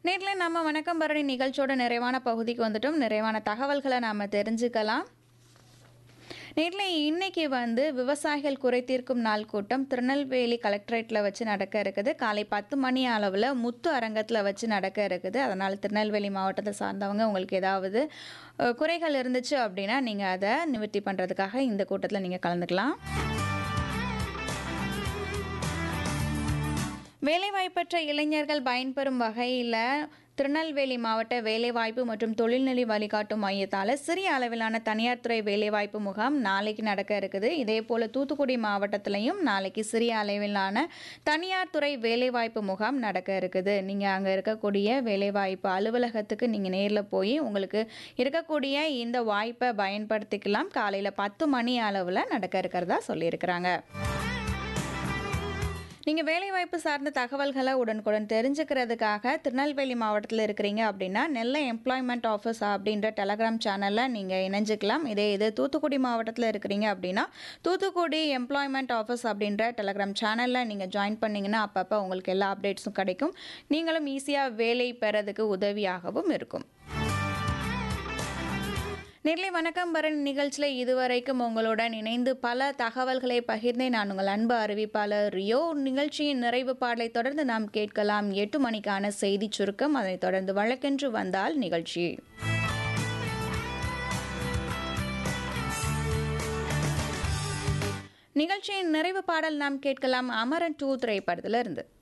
நேர்ல நம்ம வணக்கம் பரணி நிகழ்ச்சியோட நிறைவான பகுதிக்கு வந்துட்டோம் நிறைவான தகவல்களை நாம் தெரிஞ்சுக்கலாம் நேரில் இன்னைக்கு வந்து விவசாயிகள் குறை தீர்க்கும் நாள் கூட்டம் திருநெல்வேலி கலெக்டரேட்டில் வச்சு நடக்க இருக்குது காலை பத்து மணி அளவில் முத்து அரங்கத்தில் வச்சு நடக்க இருக்குது அதனால் திருநெல்வேலி மாவட்டத்தை சார்ந்தவங்க உங்களுக்கு ஏதாவது அஹ், குறைகள் இருந்துச்சு அப்படின்னா நீங்கள் அதை நிவர்த்தி பண்ணுறதுக்காக இந்த கூட்டத்தில் நீங்கள் கலந்துக்கலாம் வேலைவாய்ப்பற்ற இளைஞர்கள் பயன்பெறும் வகையில் திருநெல்வேலி மாவட்ட வேலைவாய்ப்பு மற்றும் தொழில்நிலை வழிகாட்டும் மையத்தால் சிறிய அளவிலான தனியார் துறை வேலைவாய்ப்பு முகாம் நாளைக்கு நடக்க இருக்குது இதே போல் தூத்துக்குடி மாவட்டத்திலையும் நாளைக்கு சிறிய அளவிலான தனியார் துறை வேலைவாய்ப்பு முகாம் நடக்க இருக்குது நீங்கள் அங்கே இருக்கக்கூடிய வேலைவாய்ப்பு அலுவலகத்துக்கு நீங்கள் நேரில் போய் உங்களுக்கு இருக்கக்கூடிய இந்த வாய்ப்பை பயன்படுத்திக்கலாம் காலையில் பத்து மணி அளவில் நடக்க இருக்கிறதா சொல்லியிருக்கிறாங்க நீங்கள் வேலைவாய்ப்பு சார்ந்த தகவல்களை உடனுக்குடன் தெரிஞ்சுக்கிறதுக்காக திருநெல்வேலி மாவட்டத்தில் இருக்கிறீங்க அப்படின்னா நெல்லை எம்ப்ளாய்மெண்ட் ஆஃபீஸ் அப்படின்ற டெலகிராம் சேனலில் நீங்கள் இணைஞ்சிக்கலாம் இதே இது தூத்துக்குடி மாவட்டத்தில் இருக்கிறீங்க அப்படின்னா தூத்துக்குடி எம்ப்ளாய்மெண்ட் ஆஃபீஸ் அப்படின்ற டெலகிராம் சேனலில் நீங்கள் ஜாயின் பண்ணிங்கன்னா அப்பப்போ உங்களுக்கு எல்லா அப்டேட்ஸும் கிடைக்கும் நீங்களும் ஈஸியாக வேலை பெறதுக்கு உதவியாகவும் இருக்கும் நெல்லை வணக்கம் பரண் நிகழ்ச்சியில் இதுவரைக்கும் உங்களுடன் இணைந்து பல தகவல்களை பகிர்ந்தே நான் உங்கள் அன்பு அறிவிப்பாளர் ரியோ நிகழ்ச்சியின் நிறைவு பாடலை தொடர்ந்து நாம் கேட்கலாம் எட்டு மணிக்கான செய்தி சுருக்கம் அதனைத் தொடர்ந்து வழக்கென்று வந்தால் நிகழ்ச்சி நிகழ்ச்சியின் நிறைவு பாடல் நாம் கேட்கலாம் அமரன் டூ திரைப்படத்திலிருந்து